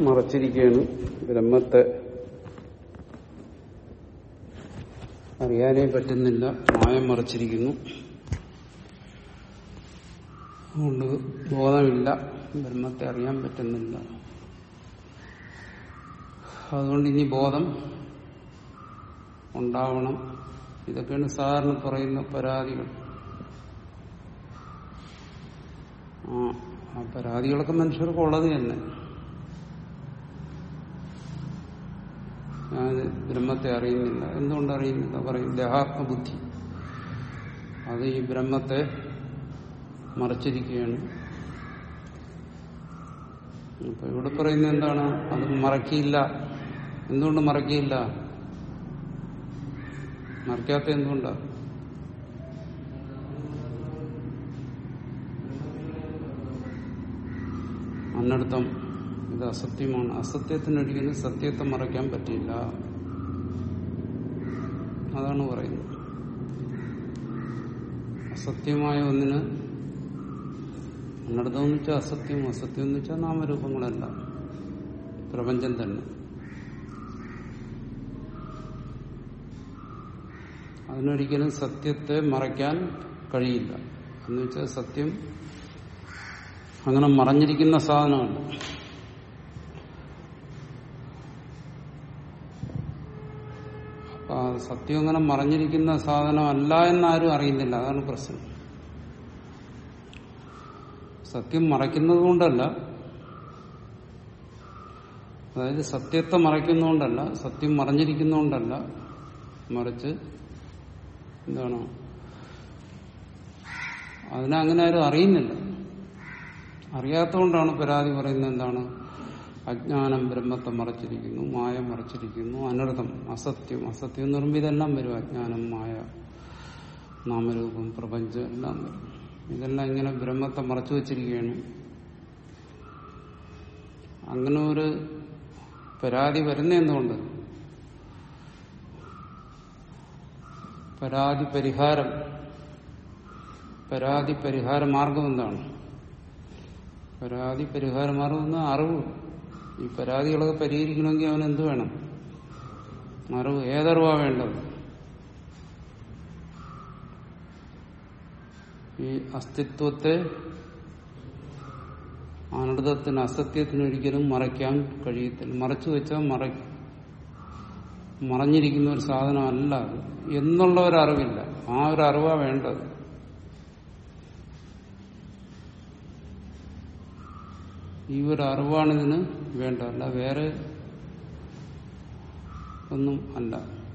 മറച്ചിരിക്കുകയാണ് ബ്രഹ്മത്തെ അറിയാനേ പറ്റുന്നില്ല മായം മറച്ചിരിക്കുന്നു അതുകൊണ്ട് ബോധമില്ല ബ്രഹ്മത്തെ അറിയാൻ പറ്റുന്നില്ല അതുകൊണ്ട് ഇനി ബോധം ഉണ്ടാവണം ഇതൊക്കെയാണ് സാധാരണ പറയുന്ന പരാതികൾ ആ ആ പരാതികളൊക്കെ മനുഷ്യർക്ക് ഉള്ളത് തന്നെ ഞാൻ ബ്രഹ്മത്തെ അറിയുന്നില്ല എന്തുകൊണ്ട് അറിയുന്നില്ല പറയും ദേഹാത്മബുദ്ധി അത് ഈ ബ്രഹ്മത്തെ മറച്ചിരിക്കുകയാണ് അപ്പൊ ഇവിടെ പറയുന്നത് എന്താണ് അത് മറക്കിയില്ല എന്തുകൊണ്ട് മറക്കിയില്ല മറക്കാത്ത എന്തുകൊണ്ടാ അന്നർത്ഥം ഇത് അസത്യമാണ് അസത്യത്തിനൊരിക്കലും സത്യത്തെ മറയ്ക്കാൻ പറ്റില്ല അതാണ് പറയുന്നത് അസത്യമായ ഒന്നിന് അന്നർത്ഥം എന്ന് വെച്ചാൽ അസത്യം അസത്യം എന്ന് വെച്ചാൽ നാമരൂപങ്ങളല്ല പ്രപഞ്ചം തന്നെ അതിനൊരിക്കലും സത്യത്തെ മറയ്ക്കാൻ കഴിയില്ല എന്ന് വെച്ചാൽ സത്യം അങ്ങനെ മറഞ്ഞിരിക്കുന്ന സാധനമല്ല അപ്പൊ സത്യം അങ്ങനെ മറഞ്ഞിരിക്കുന്ന സാധനമല്ല എന്നാരും അറിയുന്നില്ല അതാണ് പ്രശ്നം സത്യം മറയ്ക്കുന്നത് കൊണ്ടല്ല അതായത് സത്യത്തെ മറയ്ക്കുന്നതുകൊണ്ടല്ല സത്യം മറഞ്ഞിരിക്കുന്നതുകൊണ്ടല്ല മറിച്ച് എന്താണ് അതിനെ അങ്ങനെ ആരും അറിയുന്നില്ല അറിയാത്തതുകൊണ്ടാണ് പരാതി പറയുന്നത് എന്താണ് അജ്ഞാനം ബ്രഹ്മത്തെ മറച്ചിരിക്കുന്നു മായ മറച്ചിരിക്കുന്നു അനർത്ഥം അസത്യം അസത്യം എന്ന് പറയുമ്പോൾ ഇതെല്ലാം വരും അജ്ഞാനം മായ നാമരൂപം പ്രപഞ്ചം എല്ലാം വരും ഇതെല്ലാം ഇങ്ങനെ ബ്രഹ്മത്തെ മറച്ചു വച്ചിരിക്കുകയാണ് അങ്ങനെ ഒരു പരാതി വരുന്ന എന്തുകൊണ്ട് പരാതി പരിഹാരം പരാതി പരിഹാര മാർഗം എന്താണ് പരാതി പരിഹാര മാർഗം എന്ന അറിവ് ഈ പരാതികളൊക്കെ പരിഹരിക്കണമെങ്കിൽ അവൻ എന്ത് വേണം അറിവ് ഏതറിവാ വേണ്ടത് ഈ അസ്തിത്വത്തെ അനർത്ഥത്തിന് അസത്യത്തിന് ഒരിക്കലും മറയ്ക്കാൻ കഴിയത്തില്ല മറച്ചു വെച്ചാൽ മറ മറഞ്ഞിരിക്കുന്ന ഒരു സാധനമല്ല അത് എന്നുള്ള ഒരു അറിവില്ല ആ ഒരു അറിവാ വേണ്ടത് ഈ ഒരു അറിവാണ് ഇതിന് വേണ്ടതല്ല വേറെ ഒന്നും അല്ല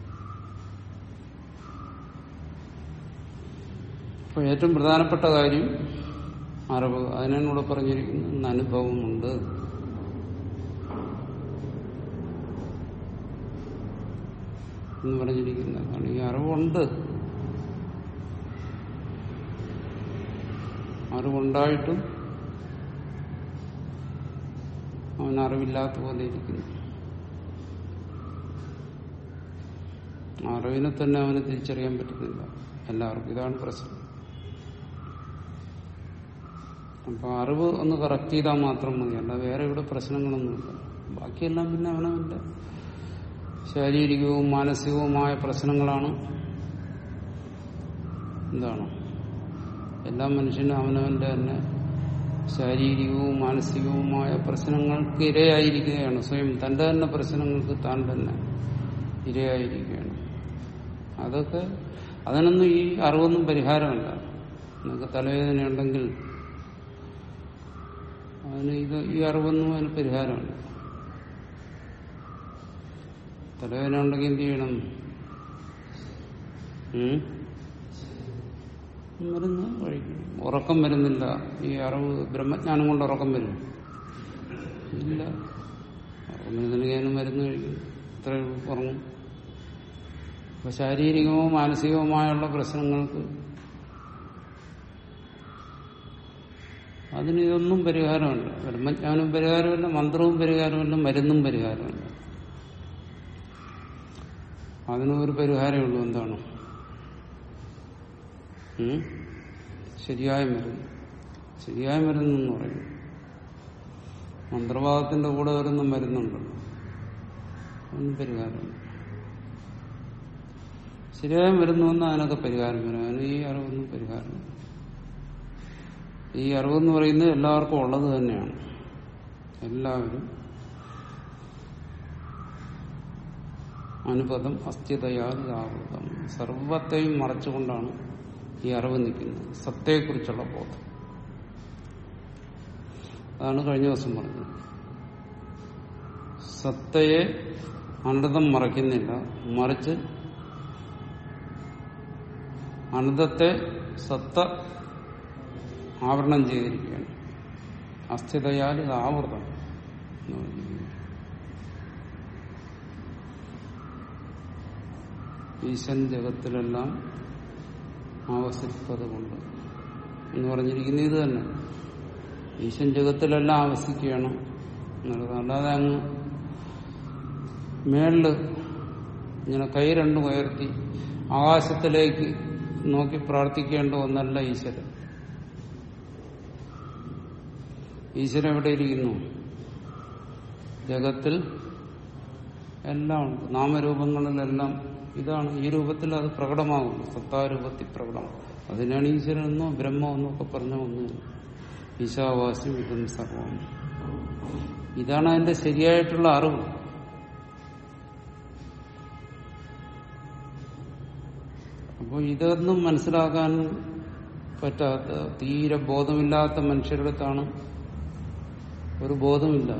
അപ്പൊ ഏറ്റവും പ്രധാനപ്പെട്ട കാര്യം അറിവ് അതിനാണ് ഇവിടെ പറഞ്ഞിരിക്കുന്നത് അനുഭവമുണ്ട് എന്ന് പറഞ്ഞിരിക്കുന്നതാണ് ഈ അറിവുണ്ട് അറിവുണ്ടായിട്ടും അവൻ അറിവില്ലാത്ത പോലെ ഇരിക്കുന്നു അറിവിനെ തന്നെ അവന് തിരിച്ചറിയാൻ പറ്റുന്നില്ല എല്ലാവർക്കും ഇതാണ് പ്രശ്നം അപ്പൊ അറിവ് ഒന്ന് കറക്റ്റ് ചെയ്താൽ മാത്രം മതി അല്ല വേറെ ഇവിടെ പ്രശ്നങ്ങളൊന്നുമില്ല ബാക്കിയെല്ലാം പിന്നെ അവനവന്റെ ശാരീരികവും മാനസികവുമായ പ്രശ്നങ്ങളാണ് എന്താണ് എല്ലാ മനുഷ്യനും അവനവന്റെ തന്നെ ശാരീരികവും മാനസികവുമായ പ്രശ്നങ്ങൾക്ക് ഇരയായിരിക്കുകയാണ് സ്വയം തന്റെ തന്നെ പ്രശ്നങ്ങൾക്ക് താൻ തന്നെ ഇരയായിരിക്കുകയാണ് അതൊക്കെ അതിനൊന്നും ഈ അറിവൊന്നും പരിഹാരമല്ല നിങ്ങൾക്ക് തലവേദന ഉണ്ടെങ്കിൽ അതിന് ഇത് ഈ അറിവൊന്നും അതിന് പരിഹാരമല്ല തലവേദന ഉണ്ടെങ്കിൽ എന്ത് ചെയ്യണം മരുന്ന് കഴിക്കണം ഉറക്കം വരുന്നില്ല ഈ അറിവ് ബ്രഹ്മജ്ഞാനം കൊണ്ട് ഉറക്കം വരും ഇല്ല ഉറക്കം വരുന്നില്ലെങ്കിൽ മരുന്ന് കഴിക്കും ഇത്ര ഉറങ്ങും അപ്പൊ ശാരീരികമോ മാനസികവുമായുള്ള പ്രശ്നങ്ങൾക്ക് അതിന് ഇതൊന്നും പരിഹാരമല്ല ബ്രഹ്മജ്ഞാനം പരിഹാരമല്ല മന്ത്രവും പരിഹാരമല്ല മരുന്നും പരിഹാരമല്ല അതിനും ഒരു പരിഹാരമേ ഉള്ളൂ എന്താണ് ശരിയായ മരുന്ന് ശരിയായ മരുന്നെന്ന് പറയും മന്ത്രവാദത്തിന്റെ കൂടെ ഒരെണ്ണം വരുന്നുണ്ട് ഒന്നും പരിഹാരമില്ല ശരിയായും വരുന്നുവെന്ന് അതിനൊക്കെ പരിഹാരം വരും അതിന് ഈ അറിവൊന്നും പരിഹാരമില്ല ഈ അറിവെന്ന് പറയുന്നത് എല്ലാവർക്കും ഉള്ളത് തന്നെയാണ് എല്ലാവരും അനുപദം അസ്ഥിതയാൽ ആവൃതം സർവത്തെയും മറച്ചുകൊണ്ടാണ് ഈ അറിവ് നിൽക്കുന്നത് സത്തയെക്കുറിച്ചുള്ള ബോധം അതാണ് കഴിഞ്ഞ ദിവസം പറഞ്ഞത് സത്തയെ അനന്തം മറയ്ക്കുന്നില്ല മറിച്ച് അനന്തത്തെ സത്ത ആവരണം ചെയ്തിരിക്കുകയാണ് അസ്ഥിതയാൽ ഇത് ആവൃതം എന്ന് പറഞ്ഞിരിക്കുന്നു ഈശൻ ജഗത്തിലെല്ലാം ആവസിപ്പത് കൊണ്ട് എന്ന് പറഞ്ഞിരിക്കുന്നത് ഇത് തന്നെ ഈശൻ ജഗത്തിലെല്ലാം ആവസിക്കുകയാണ് എന്നുള്ളത് അല്ലാതെ അങ്ങ് മേളില് ഇങ്ങനെ കൈ രണ്ടും ഉയർത്തി ആകാശത്തിലേക്ക് നോക്കി പ്രാർത്ഥിക്കേണ്ട ഒന്നല്ല ഈശ്വരൻ ഈശ്വരൻ എവിടെ ഇരിക്കുന്നു ജഗത്തിൽ എല്ലാം ഉണ്ട് നാമരൂപങ്ങളിലെല്ലാം ഇതാണ് ഈ രൂപത്തിൽ അത് പ്രകടമാകുന്നു സത്താരൂപത്തിൽ പ്രകടമാകും അതിനാണ് ഈശ്വരൻ എന്നോ ബ്രഹ്മം എന്നോ ഒക്കെ പറഞ്ഞ ഒന്ന് ഈശാവാസ്യം ഇതും സർവം ഇതാണ് അതിന്റെ ശരിയായിട്ടുള്ള അറിവ് അപ്പോൾ ഇതൊന്നും മനസ്സിലാക്കാൻ പറ്റാത്ത തീരെ ബോധമില്ലാത്ത മനുഷ്യരുടെ അടുത്താണ് ഒരു ബോധമില്ല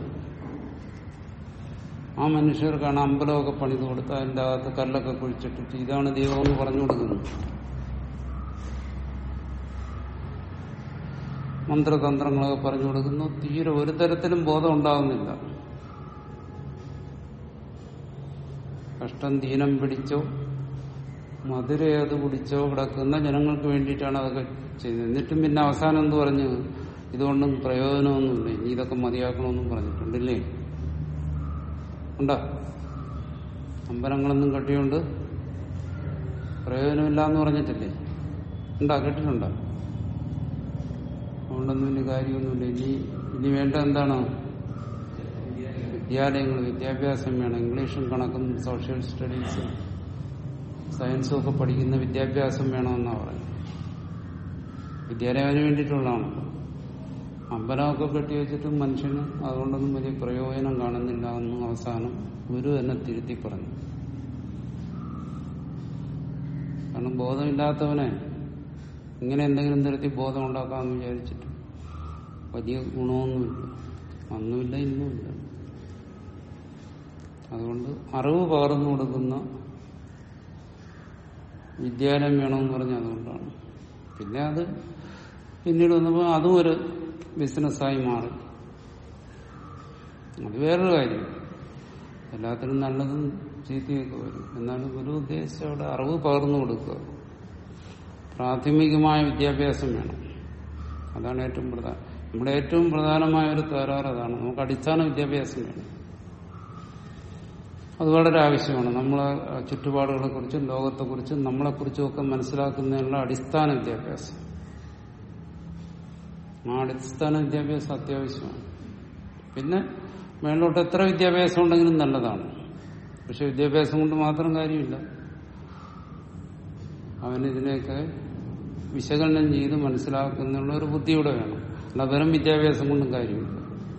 ആ മനുഷ്യർക്കാണ് അമ്പലമൊക്കെ പണിത് കൊടുത്ത് അതിൻ്റെ അകത്ത് കല്ലൊക്കെ കുഴിച്ചിട്ടിട്ട് ഇതാണ് ദൈവം എന്ന് പറഞ്ഞു കൊടുക്കുന്നത് മന്ത്രതന്ത്രങ്ങളൊക്കെ പറഞ്ഞു കൊടുക്കുന്നു തീരെ ഒരു തരത്തിലും ബോധം ഉണ്ടാകുന്നില്ല കഷ്ടം ദീനം പിടിച്ചോ മധുര ഏത് കുടിച്ചോ കിടക്കുന്ന ജനങ്ങൾക്ക് വേണ്ടിയിട്ടാണ് അതൊക്കെ ചെയ്തത് എന്നിട്ടും പിന്നെ അവസാനം എന്ത് പറഞ്ഞു ഇതുകൊണ്ടും പ്രയോജനമൊന്നുമില്ല ഇനി ഇതൊക്കെ മതിയാക്കണമെന്നും പറഞ്ഞിട്ടുണ്ടല്ലേ ഉണ്ടോ അമ്പലങ്ങളൊന്നും കെട്ടിയോണ്ട് പ്രയോജനമില്ല എന്ന് പറഞ്ഞിട്ടില്ലേ ഉണ്ടോ കേട്ടിട്ടുണ്ടോ അതുകൊണ്ടൊന്നും വലിയ കാര്യമൊന്നുമില്ല ഇനി ഇനി വേണ്ട എന്താണ് വിദ്യാലയങ്ങൾ വിദ്യാഭ്യാസം വേണം ഇംഗ്ലീഷും കണക്കും സോഷ്യൽ സ്റ്റഡീസും സയൻസും ഒക്കെ പഠിക്കുന്ന വിദ്യാഭ്യാസം വേണമെന്നാണ് പറയുന്നത് വിദ്യാലയം അതിന് വേണ്ടിയിട്ടുള്ളതാണ് അമ്പലമൊക്കെ കെട്ടി വെച്ചിട്ടും മനുഷ്യന് അതുകൊണ്ടൊന്നും വലിയ പ്രയോജനം കാണുന്നില്ല എന്ന് അവസാനം ഗുരു എന്നെ തിരുത്തി പറഞ്ഞു കാരണം ബോധമില്ലാത്തവനെ ഇങ്ങനെ എന്തെങ്കിലും തരത്തിൽ ബോധം ഉണ്ടാക്കാമെന്ന് വിചാരിച്ചിട്ട് വലിയ ഗുണമൊന്നുമില്ല അന്നുമില്ല ഇന്നുമില്ല അതുകൊണ്ട് അറിവ് പകർന്നു കൊടുക്കുന്ന വിദ്യാലയം വേണമെന്ന് പറഞ്ഞ അതുകൊണ്ടാണ് പിന്നെ അത് പിന്നീട് വന്നപ്പോൾ അതും ഒരു ബിസിനസ്സായി മാറി അത് വേറൊരു കാര്യം എല്ലാത്തിനും നല്ലതും ചീത്തയൊക്കെ വരും എന്നാലും ഗുരു ഉദ്ദേശിച്ച അവിടെ അറിവ് പകർന്നു കൊടുക്കുക പ്രാഥമികമായ വിദ്യാഭ്യാസം വേണം അതാണ് ഏറ്റവും പ്രധാനം നമ്മുടെ ഏറ്റവും പ്രധാനമായ ഒരു തകരാറ് അതാണ് നമുക്ക് അടിസ്ഥാന വിദ്യാഭ്യാസം വേണം അത് വളരെ ആവശ്യമാണ് നമ്മളെ ചുറ്റുപാടുകളെ കുറിച്ചും ലോകത്തെക്കുറിച്ചും നമ്മളെക്കുറിച്ചും ഒക്കെ മനസ്സിലാക്കുന്നതിനുള്ള അടിസ്ഥാന വിദ്യാഭ്യാസം ആ അടിസ്ഥാന വിദ്യാഭ്യാസം അത്യാവശ്യമാണ് പിന്നെ മേളിലോട്ട് എത്ര വിദ്യാഭ്യാസം ഉണ്ടെങ്കിലും നല്ലതാണ് പക്ഷെ വിദ്യാഭ്യാസം കൊണ്ട് മാത്രം കാര്യമില്ല അവനിതിനെയൊക്കെ വിശകലനം ചെയ്ത് മനസ്സിലാക്കുന്നുള്ള ഒരു ബുദ്ധിയൂടെ വേണം അല്ല വെറും വിദ്യാഭ്യാസം കൊണ്ടും കാര്യമില്ല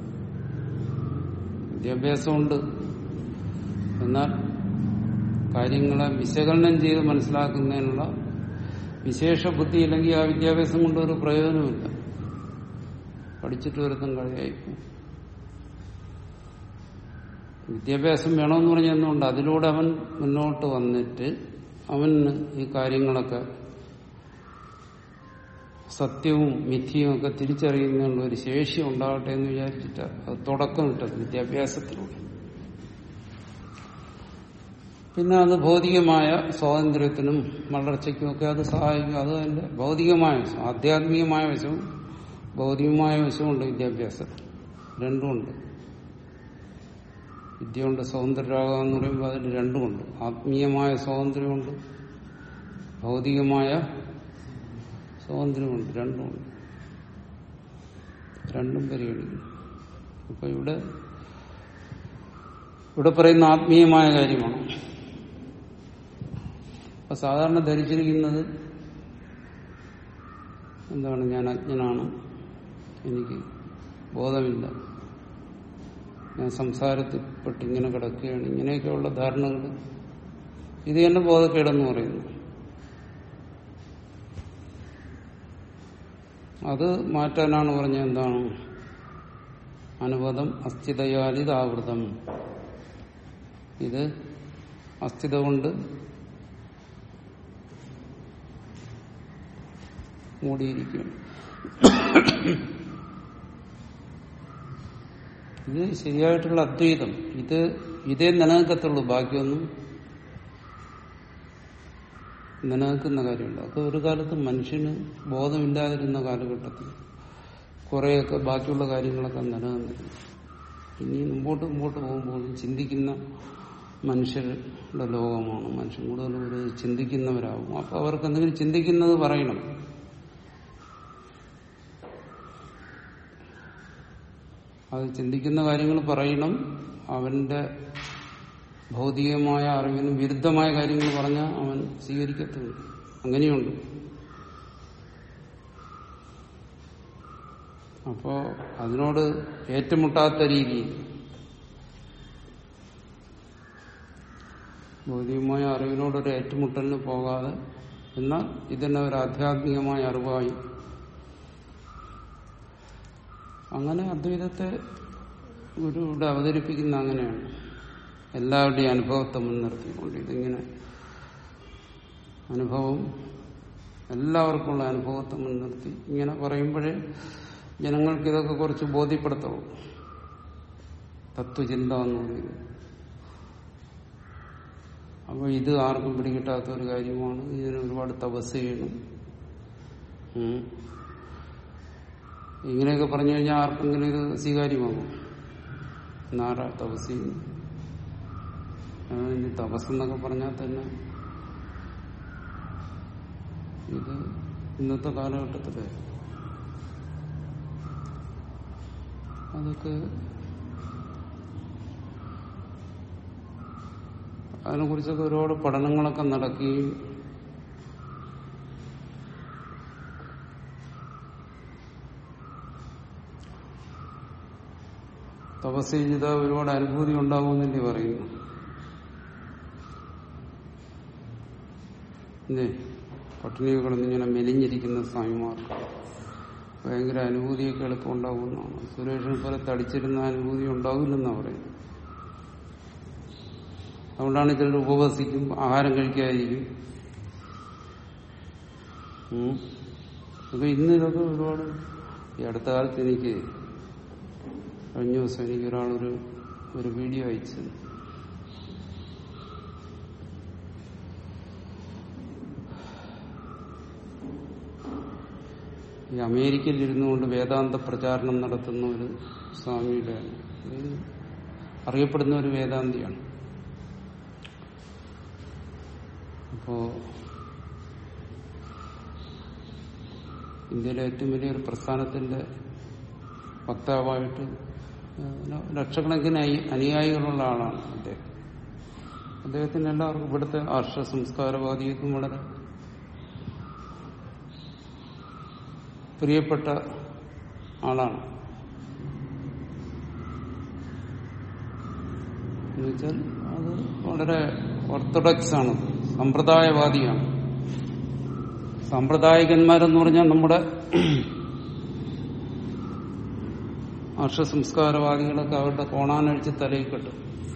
വിദ്യാഭ്യാസമുണ്ട് എന്നാൽ കാര്യങ്ങളെ വിശകലനം ചെയ്ത് മനസ്സിലാക്കുന്നതിനുള്ള വിശേഷ ബുദ്ധി ഇല്ലെങ്കിൽ ആ വിദ്യാഭ്യാസം കൊണ്ട് ഒരു പ്രയോജനമില്ല പഠിച്ചിട്ട് ഒരുത്തം കളിയായിപ്പോ വിദ്യാഭ്യാസം വേണമെന്ന് പറഞ്ഞെന്നുകൊണ്ട് അതിലൂടെ അവൻ മുന്നോട്ട് വന്നിട്ട് അവന് ഈ കാര്യങ്ങളൊക്കെ സത്യവും മിഥ്യയും ഒക്കെ തിരിച്ചറിയുന്നതിനുള്ള ഒരു ശേഷി ഉണ്ടാകട്ടെ എന്ന് വിചാരിച്ചിട്ട് അത് തുടക്കം ഇട്ടത് വിദ്യാഭ്യാസത്തിലൂടെ പിന്നെ അത് ഭൗതികമായ സ്വാതന്ത്ര്യത്തിനും വളർച്ചയ്ക്കും ഒക്കെ അത് സഹായിക്കും അത് അതിന്റെ ഭൗതികമായ വശം ആധ്യാത്മികമായ വശവും ഭൗതികമായ വശമുണ്ട് വിദ്യാഭ്യാസത്തിൽ രണ്ടുമുണ്ട് വിദ്യ കൊണ്ട് സ്വതന്ത്രരാകുക എന്ന് പറയുമ്പോൾ അതിൽ രണ്ടുമുണ്ട് ആത്മീയമായ സ്വാതന്ത്ര്യമുണ്ട് ഭൗതികമായ സ്വാതന്ത്ര്യമുണ്ട് രണ്ടുമുണ്ട് രണ്ടും പരിഗണിക്കുന്നു അപ്പൊ ഇവിടെ ഇവിടെ പറയുന്ന ആത്മീയമായ കാര്യമാണ് അപ്പൊ സാധാരണ ധരിച്ചിരിക്കുന്നത് എന്താണ് ഞാൻ അജ്ഞനാണ് എനിക്ക് ബോധമില്ല ഞാൻ സംസാരത്തിൽപ്പെട്ട് ഇങ്ങനെ കിടക്കുകയാണ് ഇങ്ങനെയൊക്കെയുള്ള ധാരണകൾ ഇത് തന്നെ ബോധക്കേടെന്ന് പറയുന്നു അത് മാറ്റാനാണ് പറഞ്ഞത് എന്താണ് അനുപദം അസ്ഥിതയാലിതാവൃതം ഇത് അസ്ഥിത കൊണ്ട് മൂടിയിരിക്കുകയാണ് ഇത് ശരിയായിട്ടുള്ള അദ്വൈതം ഇത് ഇതേ നിലനിൽക്കത്തുള്ളൂ ബാക്കിയൊന്നും നിലനിൽക്കുന്ന കാര്യമുണ്ട് അത് ഒരു കാലത്ത് മനുഷ്യന് ബോധമില്ലാതിരുന്ന കാലഘട്ടത്തിൽ കുറേയൊക്കെ ബാക്കിയുള്ള കാര്യങ്ങളൊക്കെ നിലനിന്നിരുന്നു ഇനി മുമ്പോട്ട് മുമ്പോട്ട് പോകുമ്പോൾ ചിന്തിക്കുന്ന മനുഷ്യരുടെ ലോകമാണ് മനുഷ്യൻ കൂടുതൽ ഒരു ചിന്തിക്കുന്നവരാകും അപ്പൊ അവർക്ക് എന്തെങ്കിലും ചിന്തിക്കുന്നത് പറയണം അത് ചിന്തിക്കുന്ന കാര്യങ്ങൾ പറയണം അവന്റെ ഭൗതികമായ അറിവിന് വിരുദ്ധമായ കാര്യങ്ങൾ പറഞ്ഞാൽ അവൻ സ്വീകരിക്കത്തില്ല അങ്ങനെയുണ്ട് അപ്പോ അതിനോട് ഏറ്റുമുട്ടാത്ത രീതിയിൽ ഭൗതികമായ അറിവിനോടൊരു ഏറ്റുമുട്ടലിന് പോകാതെ എന്നാൽ ഇതന്നെ ഒരു ആധ്യാത്മികമായ അറിവായി അങ്ങനെ അദ്വൈതത്തെ ഗുരു ഇവിടെ അവതരിപ്പിക്കുന്ന അങ്ങനെയാണ് എല്ലാവരുടെയും അനുഭവത്തെ മുൻനിർത്തിക്കൊണ്ട് ഇതിങ്ങനെ അനുഭവം എല്ലാവർക്കുമുള്ള അനുഭവത്തെ മുൻനിർത്തി ഇങ്ങനെ പറയുമ്പോഴേ ജനങ്ങൾക്ക് ഇതൊക്കെ കുറച്ച് ബോധ്യപ്പെടുത്തവും തത്വചിന്ത എന്ന് പറയുന്നത് അപ്പോൾ ഇത് ആർക്കും പിടികിട്ടാത്ത ഒരു കാര്യമാണ് ഇതിന് ഒരുപാട് തപസ് ചെയ്യണം ഉം. ഇങ്ങനെയൊക്കെ പറഞ്ഞു കഴിഞ്ഞാൽ ആർക്കെങ്കിലും ഇത് സ്വീകാര്യമാകും നാറ തപസ് ചെയ്യുന്നു ആ, ഇനി തപസ് എന്നൊക്കെ പറഞ്ഞാൽ തന്നെ ഇത് ഇന്നത്തെ കാലഘട്ടത്തില് അതൊക്കെ അതിനെക്കുറിച്ചൊക്കെ ഒരുപാട് പഠനങ്ങളൊക്കെ നടക്കുകയും തപസ് ചെയ്ത ഒരുപാട് അനുഭൂതി ഉണ്ടാകുമെന്നല്ലേ പറയുന്നു ഇല്ലേ പട്ടിണി കിടന്നിങ്ങനെ മെലിഞ്ഞിരിക്കുന്ന സ്വാമിമാർക്ക് ഭയങ്കര അനുഭൂതിയൊക്കെ എളുപ്പം ഉണ്ടാകുമെന്നാണ് സുരേഷിനെ പോലെ തടിച്ചിരുന്ന അനുഭൂതി ഉണ്ടാവില്ലെന്നാണ് പറയുന്നത് അതുകൊണ്ടാണ് ചിലർ ഉപവസിക്കും ആഹാരം കഴിക്കാതിരിക്കും ഉം. അപ്പൊ ഇന്ന് ഇതൊക്കെ ഒരുപാട് ഈ അടുത്ത കാലത്ത് എനിക്ക് കഴിഞ്ഞ ദിവസം എനിക്ക് ഒരാളൊരു ഒരു വീഡിയോ അയച്ചു ഈ അമേരിക്കയിൽ ഇരുന്നുകൊണ്ട് വേദാന്ത പ്രചാരണം നടത്തുന്ന ഒരു സ്വാമിയുടെ ഇത് അറിയപ്പെടുന്ന ഒരു വേദാന്തിയാണ് അപ്പോ ഇന്ത്യയിലെ ഏറ്റവും വലിയൊരു പ്രസ്ഥാനത്തിന്റെ വക്താവായിട്ട് ഏഹ്, ലക്ഷക്കണക്കിന് അയി- അനുയായികളുള്ള ആളാണ് അദ്ദേഹം അദ്ദേഹത്തിന് എല്ലാവർക്കും ഇവിടുത്തെ ആർഷ സംസ്കാരവാദികൾക്കും വളരെ പ്രിയപ്പെട്ട ആളാണ് എന്നുവെച്ചാൽ അത് വളരെ ഓർത്തഡോക്സ് ആണ് സമ്പ്രദായവാദിയാണ് സാമ്പ്രദായികന്മാരെന്ന് പറഞ്ഞാൽ നമ്മുടെ ആർഷ സംസ്കാരവാദികളൊക്കെ അവരുടെ കോണാനഴിച്ച് തലയിൽ കെട്ടും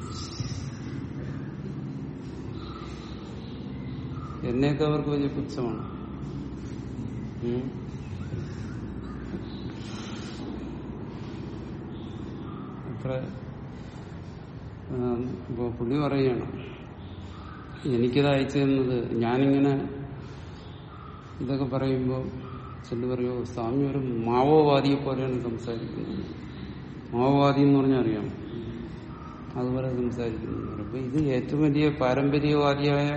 എന്നെയൊക്കെ അവർക്ക് വലിയ പുച്ഛമാണ് ഉം. അത്ര ഇപ്പൊ പുള്ളി പറയുകയാണ് എനിക്കിത് അയച്ചു തന്നത് ഞാനിങ്ങനെ ഇതൊക്കെ പറയുമ്പോൾ ചെല്ലു പറയുമോ സ്വാമി ഒരു മാവോവാദിയെ പോലെയാണ് സംസാരിക്കുന്നത് മാവോവാദി എന്ന് പറഞ്ഞാൽ അറിയാം അതുപോലെ സംസാരിക്കുന്നു അപ്പൊ ഇത് ഏറ്റവും വലിയ പാരമ്പര്യവാദിയായ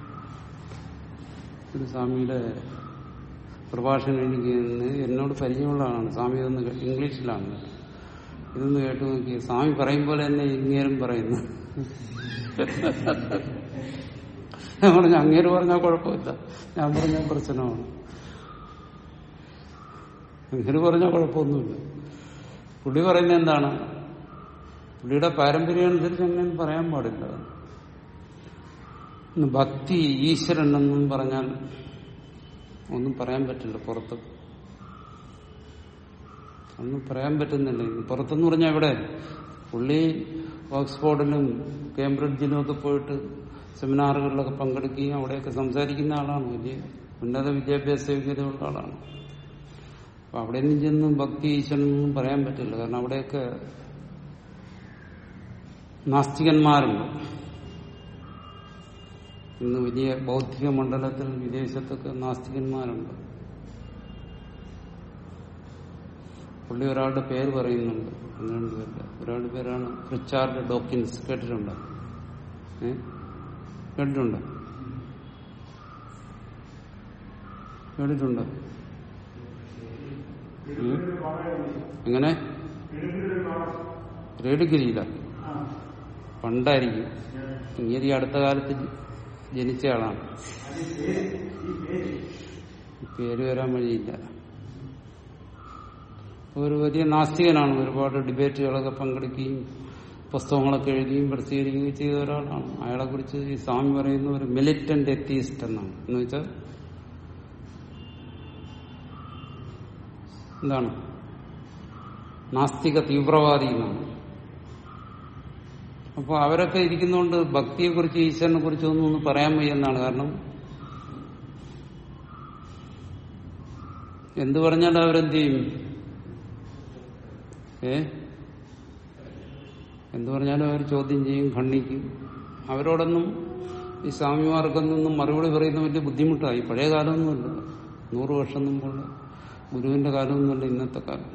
ഒരു സ്വാമിയുടെ പ്രഭാഷണം എനിക്ക് ഇന്ന് എന്നോട് പരിചയമുള്ള ആളാണ് സ്വാമി ഇതൊന്ന് ഇംഗ്ലീഷിലാണ് ഇതൊന്ന് കേട്ടു നോക്കി സ്വാമി പറയും പോലെ തന്നെ ഇങ്ങേരും പറയുന്നു ഞാൻ പറഞ്ഞു അങ്ങേര് പറഞ്ഞാൽ കുഴപ്പമില്ല ഞാൻ പറഞ്ഞാൽ പ്രശ്നമാണ് അങ്ങേര് പറഞ്ഞാൽ കുഴപ്പമൊന്നുമില്ല പുള്ളി പറയുന്നത് എന്താണ് പുള്ളിയുടെ പാരമ്പര്യം അനുസരിച്ച് അങ്ങനെ പറയാൻ പാടില്ല ഇന്ന് ഭക്തി ഈശ്വരൻ എന്നും പറഞ്ഞാൽ ഒന്നും പറയാൻ പറ്റില്ല പുറത്ത് ഒന്നും പറയാൻ പറ്റുന്നില്ല ഇന്ന് പുറത്തെന്ന് പറഞ്ഞാൽ ഇവിടെ പുള്ളി ഓക്സ്ഫോർഡിലും കേംബ്രിഡ്ജിലും ഒക്കെ പോയിട്ട് സെമിനാറുകളിലൊക്കെ പങ്കെടുക്കുകയും അവിടെയൊക്കെ സംസാരിക്കുന്ന ആളാണ് വലിയ ഉന്നത വിദ്യാഭ്യാസ യോഗ്യതയുള്ള ആളാണ് അപ്പൊ അവിടെ നിന്ന് ചെന്ന് ഭക്തി ഈശ്വരനൊന്നും പറയാൻ പറ്റില്ല കാരണം അവിടെയൊക്കെ നാസ്തികന്മാരുണ്ട് ഇന്ന് വലിയ ബൗദ്ധിക മണ്ഡലത്തിൽ വിദേശത്തൊക്കെ നാസ്തികന്മാരുണ്ട് പുള്ളി ഒരാളുടെ പേര് പറയുന്നുണ്ട് ഒന്ന് രണ്ട് പേരുടെ ഒരാളുടെ പേരാണ് റിച്ചാർഡ് ഡോക്കിൻസ് കേട്ടിട്ടുണ്ടോ ഏ കേട്ടിട്ടുണ്ടോ കേട്ടിട്ടുണ്ടോ ഉം? എങ്ങനെ റേഡിഗിരിയില്ല പണ്ടായിരിക്കും ഇങ്ങനെ ഈ അടുത്ത കാലത്ത് ജനിച്ച ആളാണ് പേര് വരാൻ വഴിയില്ല ഒരു വലിയ നാസ്തികനാണ് ഒരുപാട് ഡിബേറ്റുകളൊക്കെ പങ്കെടുക്കുകയും പുസ്തകങ്ങളൊക്കെ എഴുതുകയും പ്രസിദ്ധീകരിക്കുകയും ചെയ്ത ഒരാളാണ് അയാളെ കുറിച്ച് ഈ സ്വാമി പറയുന്ന ഒരു മിലിറ്റന്റ് എത്തീസ്റ്റ് എന്നാണ് എന്ന് വെച്ചാൽ എന്താണ് നാസ്തിക തീവ്രവാദി എന്നാണ് അപ്പോൾ അവരൊക്കെ ഇരിക്കുന്നതുകൊണ്ട് ഭക്തിയെക്കുറിച്ച് ഈശ്വരനെ കുറിച്ചൊന്നും ഒന്ന് പറയാൻ വയ്യെന്നാണ് കാരണം എന്തു പറഞ്ഞാലും അവരെന്ത് ചെയ്യും ഏ എന്തു പറഞ്ഞാലും അവർ ചോദ്യം ചെയ്യും ഖണ്ഡിക്കും അവരോടൊന്നും ഈ സ്വാമിമാർക്കൊന്നും മറുപടി പറയുന്ന വലിയ ബുദ്ധിമുട്ടായി പഴയ കാലമൊന്നുമില്ല നൂറ് വർഷം മുമ്പുള്ള ഗുരുവിന്റെ കാലമൊന്നുമില്ല ഇന്നത്തെ കാലം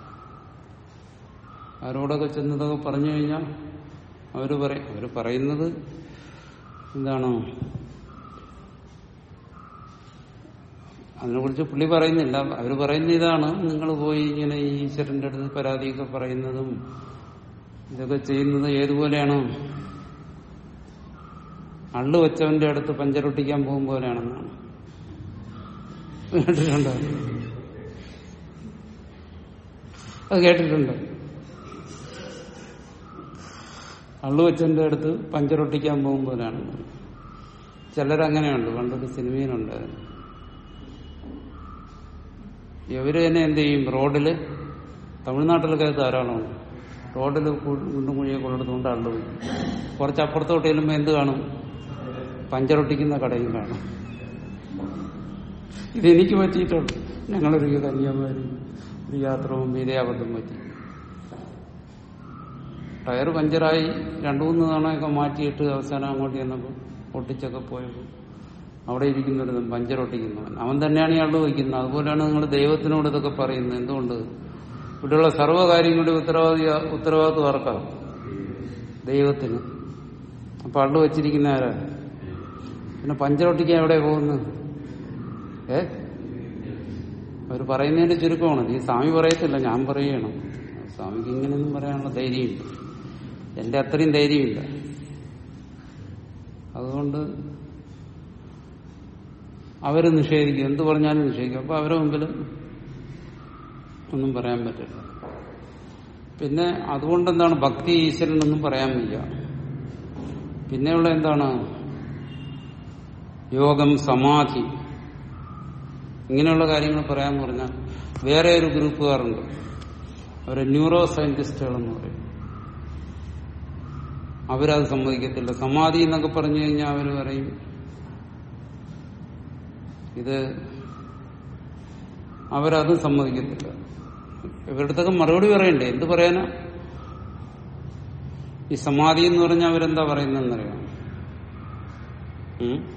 അവരോടൊക്കെ ചെന്നതൊക്കെ പറഞ്ഞു കഴിഞ്ഞാൽ അവര് പറയും അവര് പറയുന്നത് എന്താണ് അതിനെക്കുറിച്ച് പുള്ളി പറയുന്നില്ല അവര് പറയുന്ന ഇതാണ് നിങ്ങൾ പോയി ഇങ്ങനെ ഈ ഈശ്വരന്റെ അടുത്ത് പരാതിയൊക്കെ പറയുന്നതും ഇതൊക്കെ ചെയ്യുന്നത് ഏതുപോലെയാണ് അള്ളു വെച്ചവന്റെ അടുത്ത് പഞ്ചറൊട്ടിക്കാൻ പോകും പോലെയാണെന്നാണ് കേട്ടിട്ടുണ്ടോ അത് കേട്ടിട്ടുണ്ടോ അള്ളു വെച്ചന്റെ അടുത്ത് പഞ്ചറൊട്ടിക്കാൻ പോകും പോലെയാണ് ചിലരങ്ങനെയുണ്ട് പണ്ടൊരു സിനിമയിലുണ്ട് ഇവര് തന്നെ എന്ത് ചെയ്യും റോഡില് തമിഴ്നാട്ടിലൊക്കെ അത് ധാരാളമാണ് റോഡിൽ കുണ്ടും കുഴിയെ കൊള്ളിടത്തുകൊണ്ട് അള്ളു വയ്ക്കും കുറച്ച് അപ്പുറത്തോട്ട് ചെല്ലുമ്പോൾ എന്ത് കാണും പഞ്ചറൊട്ടിക്കുന്ന കടയും കാണും ഇതെനിക്ക് പറ്റിയിട്ടുണ്ട് ഞങ്ങളൊരു കന്യാകുമാരി ഒരു യാത്ര മുമ്പ് ഇതേ അബദ്ധം പറ്റി ടയർ പഞ്ചറായി രണ്ടു മൂന്ന് തവണയൊക്കെ മാറ്റിയിട്ട് അവസാനം അങ്ങോട്ട് ചെന്നപ്പോൾ പൊട്ടിച്ചൊക്കെ പോയപ്പോൾ അവിടെ ഇരിക്കുന്നൊരു പഞ്ചറൊട്ടിക്കുന്നവൻ അവൻ തന്നെയാണ് ഇയാൾ വയ്ക്കുന്നത് അതുപോലെയാണ് നിങ്ങൾ ദൈവത്തിനോട് ഇതൊക്കെ പറയുന്നത് എന്തുകൊണ്ട് ഇവിടെയുള്ള സർവ്വകാര്യങ്ങളുടെ ഉത്തരവാദി ഉത്തരവാദിത്വം ആർക്കാം ദൈവത്തിന് അപ്പൊ അള്ളു വച്ചിരിക്കുന്ന ആരാ പിന്നെ പഞ്ചറൊട്ടിക്കാൻ എവിടെ പോകുന്നു ഏ അവർ പറയുന്നതിന്റെ ചുരുക്കമാണ് ഈ സ്വാമി പറയത്തില്ല ഞാൻ പറയണം സ്വാമിക്ക് ഇങ്ങനെയൊന്നും പറയാനുള്ള ധൈര്യമില്ല എന്റെ അത്രയും ധൈര്യമില്ല അതുകൊണ്ട് അവര് നിഷേധിക്കും എന്ത് പറഞ്ഞാലും നിഷേധിക്കും അപ്പൊ അവരെ മുമ്പിൽ ഒന്നും പറയാൻ പറ്റില്ല പിന്നെ അതുകൊണ്ട് എന്താണ് ഭക്തി ഈശ്വരനൊന്നും പറയാൻ വയ്യ പിന്നെയുള്ള എന്താണ് യോഗം സമാധി ഇങ്ങനെയുള്ള കാര്യങ്ങൾ പറയാൻ പറഞ്ഞാൽ വേറെ ഒരു ഗ്രൂപ്പുകാരുണ്ട് അവരെ ന്യൂറോ സയന്റിസ്റ്റുകളെന്ന് പറയും അവരത് സമ്മതിക്കത്തില്ല സമാധി എന്നൊക്കെ പറഞ്ഞു കഴിഞ്ഞാൽ അവർ പറയും ഇത് അവരത് സമ്മതിക്കത്തില്ല ഇവരുടെ അടുത്തൊക്കെ മറുപടി പറയണ്ടേ എന്ത് പറയാനാ ഈ സമാധി എന്ന് പറഞ്ഞാൽ അവരെന്താ പറയുന്നതെന്നറിയാം ഉം?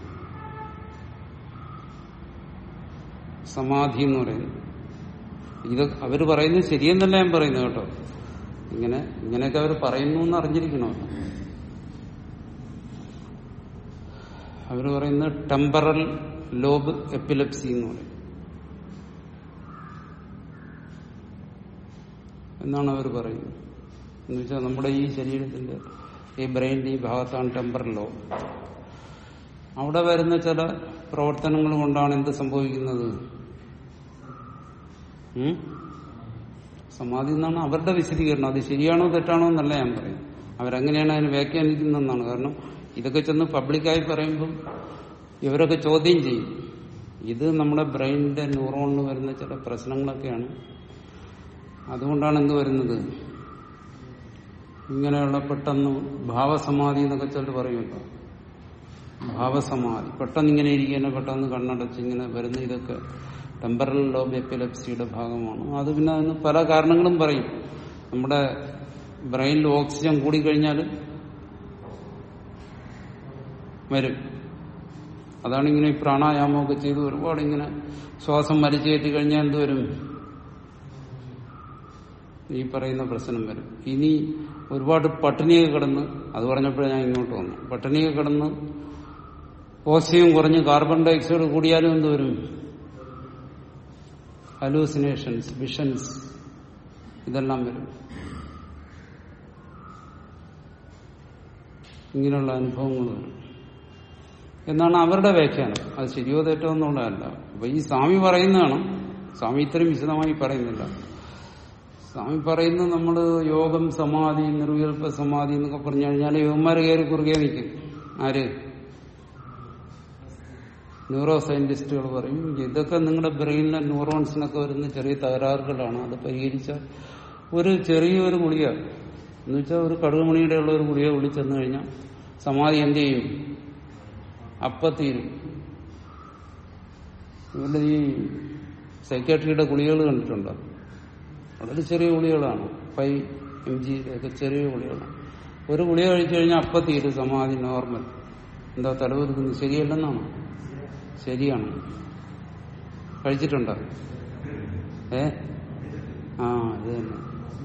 സമാധി എന്ന് പറയുന്നത് ഇത് അവര് പറയുന്നത് ശരിയെന്നല്ല ഞാൻ പറയുന്നത് കേട്ടോ ഇങ്ങനെ ഇങ്ങനെയൊക്കെ അവർ പറയുന്നു എന്ന് അറിഞ്ഞിരിക്കണോ അവര് പറയുന്നത് ടെമ്പറൽ ലോബ് എപ്പിലെപ്സി എന്ന് പറയും എന്നാണ് അവർ പറയുന്നത് എന്ന് വെച്ചാൽ നമ്മുടെ ഈ ശരീരത്തിന്റെ ഈ ബ്രെയിനിന്റെ ഈ ഭാഗത്താണ് ടെമ്പറൽ ലോബ് അവിടെ വരുന്ന ചില പ്രവർത്തനങ്ങൾ കൊണ്ടാണ് എന്ത് സംഭവിക്കുന്നത് ഉം? സമാധി എന്നാണ് അവരുടെ വിശദീകരണം അത് ശരിയാണോ തെറ്റാണോ എന്നല്ല ഞാൻ പറയും അവരെങ്ങനെയാണ് അതിനെ വ്യാഖ്യാനിക്കുന്നതെന്നാണ് കാരണം ഇതൊക്കെ ചെന്ന് പബ്ലിക്കായി പറയുമ്പം ഇവരൊക്കെ ചോദ്യം ചെയ്യും ഇത് നമ്മുടെ ബ്രെയിനിന്റെ ന്യൂറോണിന് വരുന്ന ചില പ്രശ്നങ്ങളൊക്കെയാണ് അതുകൊണ്ടാണ് എന്ത് വരുന്നത് ഇങ്ങനെയുള്ള പെട്ടെന്ന് ഭാവസമാധി എന്നൊക്കെ ചിലർ പറയുമല്ലോ ഭാവസമാധി പെട്ടെന്ന് ഇങ്ങനെ ഇരിക്കുന്ന പെട്ടെന്ന് കണ്ണടച്ച് ഇങ്ങനെ വരുന്ന ഇതൊക്കെ ടെമ്പറൽ ലോബ് എപ്പിലെപ്സിയുടെ ഭാഗമാണ് അത് പിന്നെ അതിന് പല കാരണങ്ങളും പറയും നമ്മുടെ ബ്രെയിനിൽ ഓക്സിജൻ കൂടിക്കഴിഞ്ഞാൽ വരും അതാണ് ഇങ്ങനെ ഈ പ്രാണായാമമൊക്കെ ചെയ്ത് ഒരുപാട് ഇങ്ങനെ ശ്വാസം വലിച്ചു കയറ്റി കഴിഞ്ഞാൽ എന്ത് വരും ഈ പറയുന്ന പ്രശ്നം വരും ഇനി ഒരുപാട് പട്ടിണിയൊക്കെ കിടന്ന് അത് പറഞ്ഞപ്പോഴേ ഞാൻ ഇങ്ങോട്ട് വന്നു പട്ടിണിയൊക്കെ കിടന്ന് ഓക്സിജൻ കുറഞ്ഞ് കാർബൺ ഡയോക്സൈഡ് കൂടിയാലും എന്ത് വരും ഹലൂസിനേഷൻസ് വിഷൻസ് ഇതെല്ലാം വരും ഇങ്ങനെയുള്ള അനുഭവങ്ങൾ വരും എന്നാണ് അവരുടെ വ്യാഖ്യാനം അത് ശരിയോ തെറ്റോ എന്നുള്ളതല്ല അപ്പൊ ഈ സ്വാമി പറയുന്നതാണ് സ്വാമി ഇത്രയും വിശദമായി പറയുന്നില്ല സ്വാമി പറയുന്നത് നമ്മൾ യോഗം സമാധി നിർവികൽപ്പ സമാധി എന്നൊക്കെ പറഞ്ഞു കഴിഞ്ഞാൽ യുവന്മാർ കയറി കുറുകെ നിൽക്കും ആര് ന്യൂറോ സയന്റിസ്റ്റുകൾ പറയും ഇതൊക്കെ നിങ്ങളുടെ ബ്രെയിനിലെ ന്യൂറോൺസിനൊക്കെ വരുന്ന ചെറിയ തകരാറുകളാണ് അത് പരിഹരിച്ചാൽ ഒരു ചെറിയൊരു ഗുളിക എന്ന് വെച്ചാൽ ഒരു കടുകുമണിയുടെ ഉള്ള ഒരു ഗുളിക വിളിച്ചെന്നു കഴിഞ്ഞാൽ സമാധി എന്ത് ചെയ്യും അപ്പത്തീരും ഇവരുടെ ഈ സൈക്കാട്രിയുടെ ഗുളികൾ കണ്ടിട്ടുണ്ടോ വളരെ ചെറിയ ഗുളികളാണ് ഫൈവ് എം ജി ഒക്കെ ചെറിയ ഗുളികളാണ് ഒരു ഗുളിക കഴിച്ചു കഴിഞ്ഞാൽ അപ്പത്തീരും സമാധി നോർമൽ എന്താ തലവെറുക്കുന്നത് ശരിയല്ലെന്നാണോ ശരിയാണ് കഴിച്ചിട്ടുണ്ടോ ഏ ആ അത് തന്നെ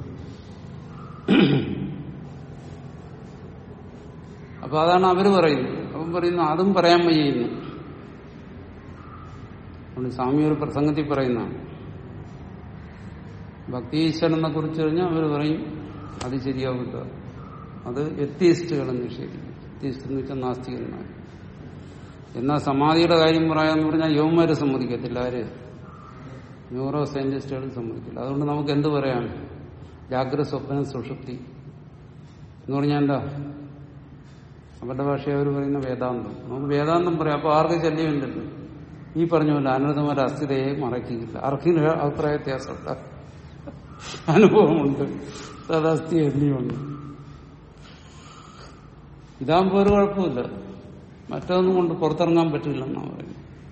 അപ്പൊ അതാണ് അവര് പറയുന്നത് അവൻ പറയുന്നു അതും പറയാൻ വയ്യുന്നു അതുകൊണ്ട് സ്വാമി ഒരു പ്രസംഗത്തിൽ പറയുന്നതാണ് ഭക്തി ഈശ്വരനെ കുറിച്ച് കഴിഞ്ഞാൽ അവർ പറയും അത് ശരിയാവില്ല അത് എത്തിയിസ്റ്റുകൾ നിഷേധിക്കും എത്തിയിസ്റ്റ് എന്ന് വെച്ചാൽ നാസ്തികന്മാർ എന്നാൽ സമാധിയുടെ കാര്യം പറയാന്ന് പറഞ്ഞാൽ യുവന്മാര് സമ്മതിക്കത്തില്ല ആര് ന്യൂറോ സയന്റിസ്റ്റുകൾ സമ്മതിക്കില്ല അതുകൊണ്ട് നമുക്ക് എന്ത് പറയാം ജാഗ്രത സ്വപ്നം സുഷുപ്തി എന്ന് പറഞ്ഞാൽ എന്താ അവരുടെ ഭാഷ അവർ പറയുന്ന വേദാന്തം നമുക്ക് വേദാന്തം പറയാം അപ്പൊ ആർക്ക് ശല്യമുണ്ടല്ലോ ഈ പറഞ്ഞ പോലെ അനന്തമാരുടെ അസ്ഥിതയെ മറക്കില്ല ആർക്കും അഭിപ്രായ വ്യത്യാസമുണ്ട് അനുഭവമുണ്ട് സദാസ്ഥി എന്നിയുണ്ട് ഇതാകുമ്പോൾ ഒരു കുഴപ്പമില്ല മറ്റൊന്നും കൊണ്ട് പുറത്തിറങ്ങാൻ പറ്റില്ലെന്നാണ് പറയുന്നത്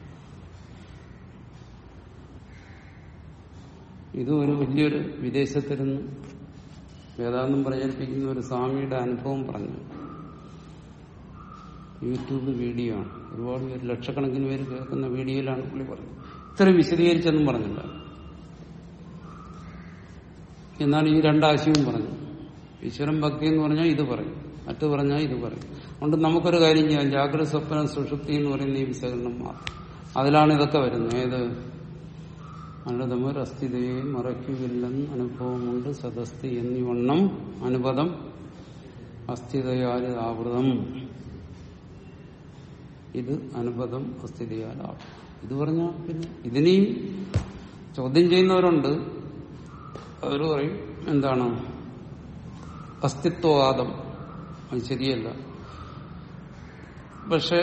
ഇത് ഒരു വലിയൊരു വിദേശത്തിരുന്ന് വേദാന്തം പ്രചരിപ്പിക്കുന്ന ഒരു സ്വാമിയുടെ അനുഭവം പറഞ്ഞു യൂട്യൂബ് വീഡിയോ ആണ് ഒരുപാട് പേര് ലക്ഷക്കണക്കിന് പേര് കേൾക്കുന്ന വീഡിയോയിലാണ് പുള്ളി പറഞ്ഞത് ഇത്രയും വിശദീകരിച്ചെന്നും പറഞ്ഞില്ല എന്നാൽ ഈ രണ്ടാശയവും പറഞ്ഞു ഈശ്വരൻ ഭക്തി എന്ന് പറഞ്ഞാൽ ഇത് പറയും മറ്റു പറഞ്ഞാൽ ഇത് പറയും അതുകൊണ്ട് നമുക്കൊരു കാര്യം ചെയ്യാം ജാഗ്രത സ്വപ്ന സുഷുപ്തി എന്ന് പറയുന്ന ഈ വിശകലനം മാത്രം അതിലാണ് ഇതൊക്കെ വരുന്നത് ഏത് അനൃതമൊരു അസ്ഥിതയെ മറയ്ക്കുകയില്ലെന്ന് അനുഭവമുണ്ട് സദസ്തി എന്നിവണ്ണം അനുപദം അസ്ഥിതയാൽ ആവൃതം ഇത് അനുപദം അസ്ഥിതയാലാണ് ഇത് പറഞ്ഞാൽ പിന്നെ ഇതിനെയും ചോദ്യം ചെയ്യുന്നവരുണ്ട് അവർ പറയും എന്താണ് അസ്തിത്വവാദം അത് ശരിയല്ല പക്ഷെ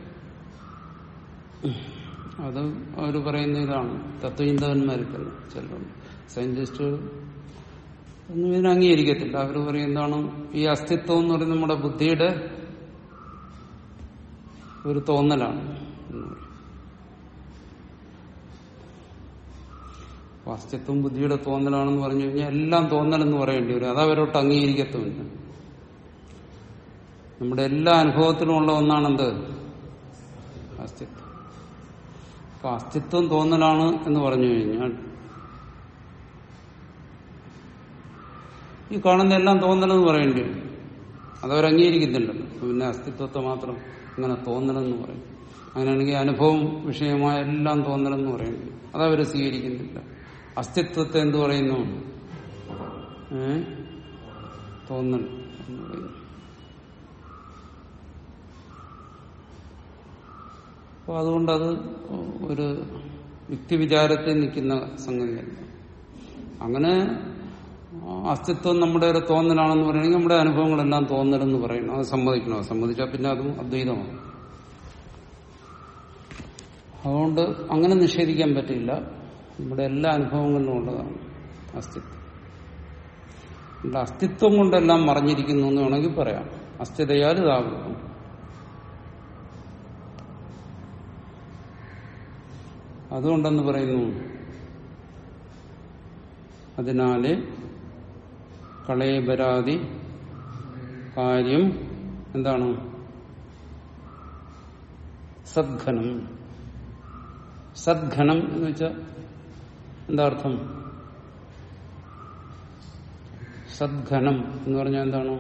അത് അവർ പറയുന്ന ഇതാണ് തത്വചിന്തകന്മാർക്കല്ല ചിലരുണ്ട് സയന്റിസ്റ്റുകൾ ഒന്നും ഇതിനെ അംഗീകരിക്കത്തില്ല അവർ പറയും എന്താണ് ഈ അസ്തിത്വം എന്ന് പറയുന്നത് നമ്മുടെ ബുദ്ധിയുടെ ഒരു തോന്നലാണ് എന്ന് പറയും അപ്പൊ അസ്തിത്വം ബുദ്ധിയുടെ തോന്നലാണെന്ന് പറഞ്ഞു കഴിഞ്ഞാൽ എല്ലാം തോന്നലെന്ന് പറയേണ്ടി വരും അതവരോട്ട് അംഗീകരിക്കത്തുമില്ല നമ്മുടെ എല്ലാ അനുഭവത്തിലും ഉള്ള ഒന്നാണെന്ത് അസ്തിത്വം അപ്പൊ അസ്തിത്വം തോന്നലാണ് എന്ന് പറഞ്ഞു കഴിഞ്ഞാൽ ഈ കാണുന്ന എല്ലാം തോന്നലെന്ന് പറയേണ്ടി വരും അതവർ അംഗീകരിക്കുന്നില്ലല്ലോ പിന്നെ അസ്തിത്വത്തെ മാത്രം ഇങ്ങനെ തോന്നലെന്ന് പറയും അങ്ങനെയാണെങ്കിൽ അനുഭവം വിഷയമായ എല്ലാം തോന്നലെന്ന് പറയേണ്ടി വരും അതവർ സ്വീകരിക്കുന്നില്ല അസ്തിത്വത്തെ എന്തു പറയുന്നു ഏ തോന്നൽ എന്ന് പറയുന്നു അപ്പോൾ അതുകൊണ്ടത് ഒരു യുക്തിവിചാരത്തിൽ നിൽക്കുന്ന സംഗതിയല്ല അങ്ങനെ അസ്തിത്വം നമ്മുടെ ഒരു തോന്നലാണെന്ന് പറയുകയാണെങ്കിൽ നമ്മുടെ അനുഭവങ്ങളെല്ലാം തോന്നലെന്ന് പറയണം അത് സമ്മതിക്കണോ സമ്മതിച്ചാൽ പിന്നെ അതും അദ്വൈതമാണ് അതുകൊണ്ട് അങ്ങനെ നിഷേധിക്കാൻ പറ്റില്ല നമ്മുടെ എല്ലാ അനുഭവങ്ങളിലും ഉള്ളതാണ് അസ്തിത്വം നമ്മുടെ അസ്തിത്വം കൊണ്ടെല്ലാം മറഞ്ഞിരിക്കുന്നു എന്ന് വേണമെങ്കിൽ പറയാം അസ്ഥിതയാൽ ഇതാകുന്നു അതുകൊണ്ടെന്ന് പറയുന്നു അതിനാല് കളയപരാതി കാര്യം എന്താണ് സദ്ഘനം സദ്ഘനം എന്ന് വെച്ചാൽ എന്താ അർത്ഥം സദ്ഘനം എന്ന് പറഞ്ഞാൽ എന്താണ്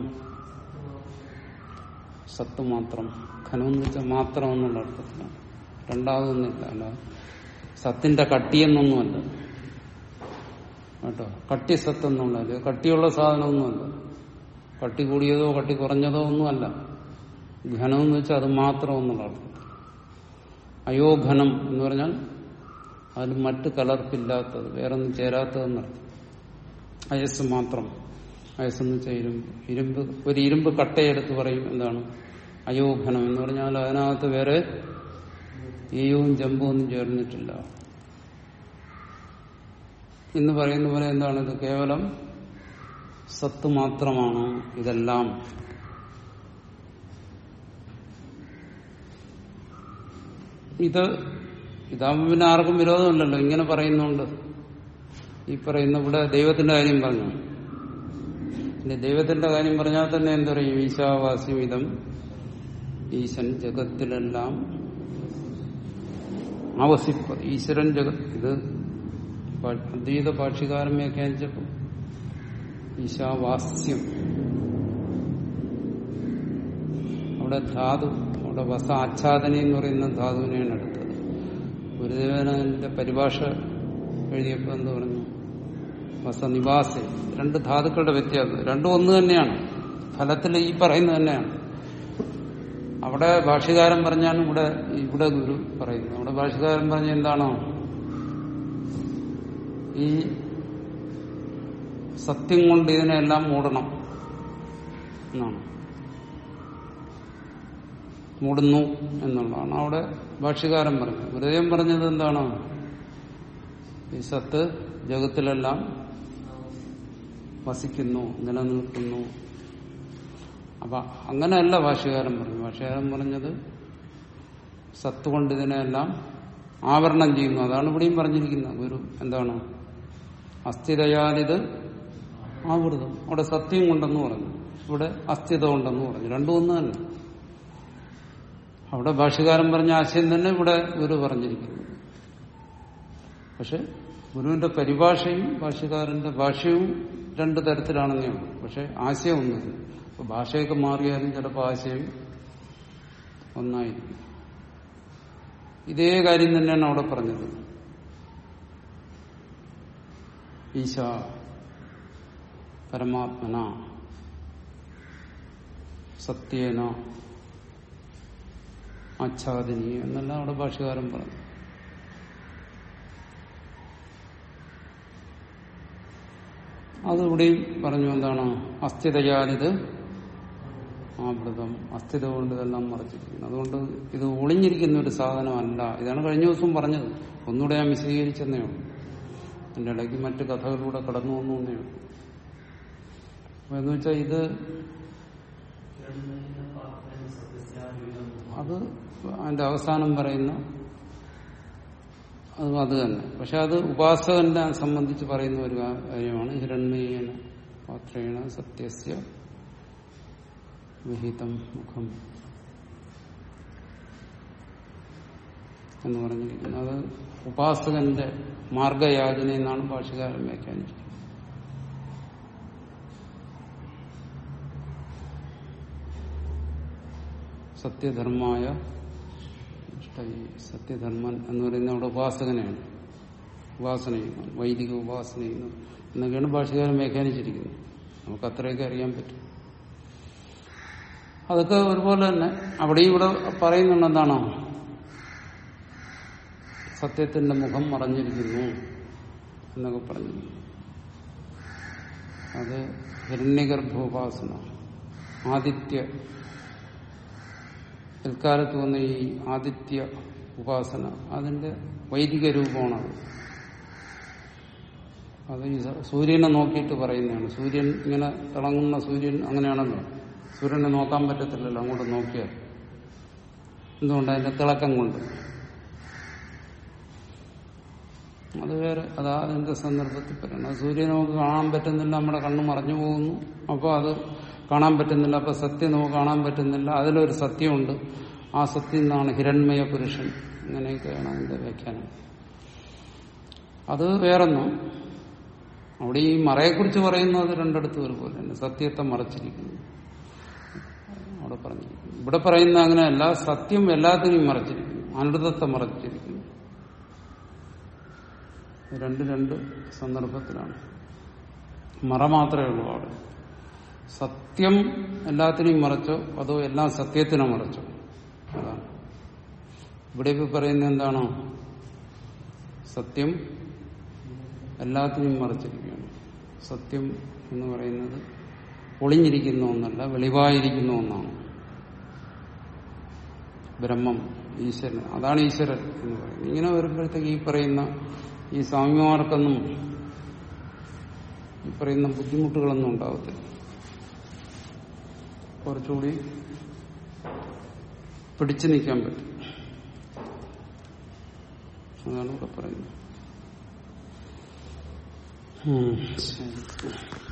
സത്ത് മാത്രം ഘനം എന്ന് വെച്ചാൽ മാത്രം എന്നുള്ള അർത്ഥത്തിലാണ് രണ്ടാമതൊന്നുമില്ല അല്ല സത്തിന്റെ കട്ടിയെന്നൊന്നുമല്ല കേട്ടോ കട്ടി സത്ത് എന്നുള്ളത് കട്ടിയുള്ള സാധനമൊന്നുമല്ല കട്ടി കൂടിയതോ കട്ടി കുറഞ്ഞതോ ഒന്നുമല്ല ഘനം എന്ന് വെച്ചാൽ അത് മാത്രം എന്നുള്ള അർത്ഥത്തിൽ അയോഘനം എന്ന് പറഞ്ഞാൽ അതിൽ മറ്റ് കലർപ്പില്ലാത്തത് വേറൊന്നും ചേരാത്തതെന്നർത്ഥം അയസ് മാത്രം അയസ്സെന്ന് വെച്ചാൽ ഇരുമ്പ് ഇരുമ്പ് ഒരു ഇരുമ്പ് കട്ടയെടുത്ത് പറയും എന്താണ് അയോഘനം എന്ന് പറഞ്ഞാൽ അതിനകത്ത് വേറെ ഈയവും ജമ്പും ഒന്നും ചേർന്നിട്ടില്ല എന്ന് പറയുന്ന പോലെ എന്താണ് ഇത് കേവലം സത്ത് മാത്രമാണ് ഇതെല്ലാം ഇത് ഇതാകുമ്പോൾ പിന്നെ ആർക്കും വിരോധമില്ലല്ലോ ഇങ്ങനെ പറയുന്നുണ്ട് ഈ പറയുന്ന ഇവിടെ ദൈവത്തിന്റെ കാര്യം പറഞ്ഞു പിന്നെ ദൈവത്തിന്റെ കാര്യം പറഞ്ഞാൽ തന്നെ എന്താ പറയും ഈശാവാസ്യമിതം ഈശൻ ജഗത്തിലെല്ലാം ആവസിപ്പ ഈശ്വരൻ ജഗത് ഇത് അദ്വൈത ഭാഷ്യകാരൻ വ്യാഖ്യാനിച്ചപ്പോൾ ഈശാവാസ്യം അവിടെ ധാതു അവിടെ വസ ആച്ഛാദന എന്ന് പറയുന്ന ധാതുവിനെയാണ് എടുത്തത് ഗുരുദേവനന്റെ പരിഭാഷ എഴുതിയപ്പോൾ എന്ത് പറഞ്ഞു വസനിവാസ രണ്ട് ധാതുക്കളുടെ വ്യത്യാസം രണ്ടും ഒന്ന് തന്നെയാണ് ഫലത്തിൽ ഈ പറയുന്നത് തന്നെയാണ് അവിടെ ഭാഷ്യകാരൻ പറഞ്ഞാണ് ഇവിടെ ഇവിടെ ഗുരു പറയുന്നത് അവിടെ ഭാഷ്യകാരൻ പറഞ്ഞ എന്താണോ ഈ സത്യം കൊണ്ട് ഇതിനെല്ലാം മൂടണം എന്നാണ് മൂടുന്നു എന്നുള്ളതാണ് അവിടെ ഭാഷ്യകാരൻ പറഞ്ഞത് ഗുരുദേവൻ പറഞ്ഞത് എന്താണ് ഈ സത്ത് ജഗത്തിലെല്ലാം വസിക്കുന്നു നിലനിൽക്കുന്നു അപ്പൊ അങ്ങനെയല്ല ഭാഷ്യകാരൻ പറഞ്ഞു ഭാഷ്യകാരൻ പറഞ്ഞത് സത്ത് കൊണ്ട് ഇതിനെല്ലാം ആവരണം ചെയ്യുന്നു അതാണ് ഇവിടെയും പറഞ്ഞിരിക്കുന്നത് ഗുരു എന്താണ് അസ്ഥിതയാലിത് ആവൃതം അവിടെ സത്യം കൊണ്ടെന്ന് പറഞ്ഞു ഇവിടെ അസ്ഥിത കൊണ്ടെന്ന് പറഞ്ഞു രണ്ടും ഒന്ന് തന്നെ അവിടെ ഭാഷ്യകാരൻ പറഞ്ഞ ആശയം തന്നെ ഇവിടെ ഗുരു പറഞ്ഞിരിക്കുന്നു പക്ഷെ ഗുരുവിന്റെ പരിഭാഷയും ഭാഷ്യകാരന്റെ ഭാഷയും രണ്ടു തരത്തിലാണെന്നേ ഉള്ളൂ പക്ഷെ ആശയം ഒന്നും അപ്പൊ ഭാഷയൊക്കെ മാറിയാലും ചിലപ്പോൾ ആശയം ഒന്നായിരിക്കും ഇതേ കാര്യം തന്നെയാണ് അവിടെ പറഞ്ഞത് ഈശ പരമാത്മന സത്യേന ആച്ഛാദിനി എന്നെല്ലാം അവിടെ ഭാഷകാരൻ പറഞ്ഞു അതിവിടെയും പറഞ്ഞു എന്താണ് അസ്ഥിതയാലിത് ആവൃതം അസ്ഥിത കൊണ്ട് ഇതെല്ലാം മറച്ചിരിക്കുന്നു അതുകൊണ്ട് ഇത് ഒളിഞ്ഞിരിക്കുന്ന ഒരു സാധനമല്ല ഇതാണ് കഴിഞ്ഞ ദിവസം പറഞ്ഞത് ഒന്നുകൂടെ ഞാൻ വിശദീകരിച്ചെന്നേ ഉള്ളൂ എന്റെ ഇടയ്ക്ക് മറ്റു കഥകളിലൂടെ കടന്നു വന്നു എന്നേ ഉള്ളൂ അപ്പൊ എന്ന് വെച്ചാൽ ഇത് അത് അതിന്റെ അവസാനം പറയുന്ന അതും അത് തന്നെ പക്ഷെ അത് ഉപാസകനെ സംബന്ധിച്ച് പറയുന്ന ഒരു കാര്യമാണ് ഹിരണ്മേന പാത്രേണ സത്യസ്യ വിഹിതം മുഖം എന്ന് പറഞ്ഞിരിക്കുന്നത് അത് ഉപാസകന്റെ മാർഗയാചന എന്നാണ് ഭാഷകാരൻ വ്യാഖ്യാനിച്ചിരിക്കുന്നത് സത്യധർമായ സത്യധർമ്മൻ എന്ന് പറയുന്ന അവിടെ ഉപാസകനെയാണ് ഉപാസന ചെയ്യുന്നത് വൈദിക ഉപാസന ചെയ്യുന്നത് എന്നൊക്കെയാണ് ഭാഷകാരൻ വ്യാഖ്യാനിച്ചിരിക്കുന്നത് നമുക്ക് അത്രയൊക്കെ അറിയാൻ പറ്റും അതൊക്കെ ഒരുപോലെ തന്നെ അവിടെയും ഇവിടെ പറയുന്നുണ്ട് എന്താണോ സത്യത്തിന്റെ മുഖം മറഞ്ഞിരിക്കുന്നു എന്നൊക്കെ പറഞ്ഞു അത് ഹിരണ്യഗർഭോപാസന ആദിത്യ പിൽക്കാലത്ത് വന്ന ഈ ആദിത്യ ഉപാസന അതിന്റെ വൈദിക രൂപമാണത് അത് ഈ സൂര്യനെ നോക്കിയിട്ട് പറയുന്നതാണ് സൂര്യൻ ഇങ്ങനെ തിളങ്ങുന്ന സൂര്യൻ അങ്ങനെയാണല്ലോ സൂര്യനെ നോക്കാൻ പറ്റത്തില്ലല്ലോ അങ്ങോട്ട് നോക്കിയാൽ എന്തുകൊണ്ട് അതിന്റെ തിളക്കം കൊണ്ട് അത് വേറെ അതാ അതിന്റെ സന്ദർഭത്തിൽ പറയുന്നത് സൂര്യനെ നമുക്ക് കാണാൻ പറ്റുന്നില്ല നമ്മുടെ കണ്ണ് മറഞ്ഞു പോകുന്നു അപ്പോൾ അത് കാണാൻ പറ്റുന്നില്ല അപ്പൊ സത്യം നമുക്ക് കാണാൻ പറ്റുന്നില്ല അതിലൊരു സത്യമുണ്ട് ആ സത്യം എന്നാണ് ഹിരൺമയ പുരുഷൻ ഇങ്ങനെയൊക്കെയാണ് അതിന്റെ വ്യാഖ്യാനം അത് വേറൊന്നും അവിടെ ഈ മറയെക്കുറിച്ച് പറയുന്നത് രണ്ടിടത്ത് ഒരുപോലെ തന്നെ സത്യത്തെ മറച്ചിരിക്കുന്നു അവിടെ പറഞ്ഞിരിക്കുന്നു ഇവിടെ പറയുന്ന അങ്ങനെയല്ല സത്യം എല്ലാത്തിനെയും മറച്ചിരിക്കുന്നു അനൃതത്തെ മറച്ചിരിക്കുന്നു രണ്ട് രണ്ട് സന്ദർഭത്തിലാണ് മറ മാത്രമേ ഉള്ളൂ അവിടെ സത്യം എല്ലാത്തിനെയും മറച്ചോ അതോ എല്ലാം സത്യത്തിനെ മറച്ചോ അതാണ് ഇവിടെ ഇപ്പൊ പറയുന്നത് എന്താണോ സത്യം എല്ലാത്തിനെയും മറച്ചിരിക്കുകയാണ് സത്യം എന്ന് പറയുന്നത് ഒളിഞ്ഞിരിക്കുന്ന ഒന്നല്ല വെളിവായിരിക്കുന്ന ഒന്നാണ് ബ്രഹ്മം ഈശ്വരൻ അതാണ് ഈശ്വരൻ എന്ന് പറയുന്നത് ഇങ്ങനെ വരുമ്പോഴത്തേക്ക് ഈ പറയുന്ന ഈ സ്വാമിമാർക്കൊന്നും ഈ പറയുന്ന ബുദ്ധിമുട്ടുകളൊന്നും ഉണ്ടാവത്തില്ല കുറച്ചുകൂടി പിടിച്ചു നിൽക്കാൻ പറ്റും അതാണ് ഇവിടെ പറയുന്നത് ഉം, ശരി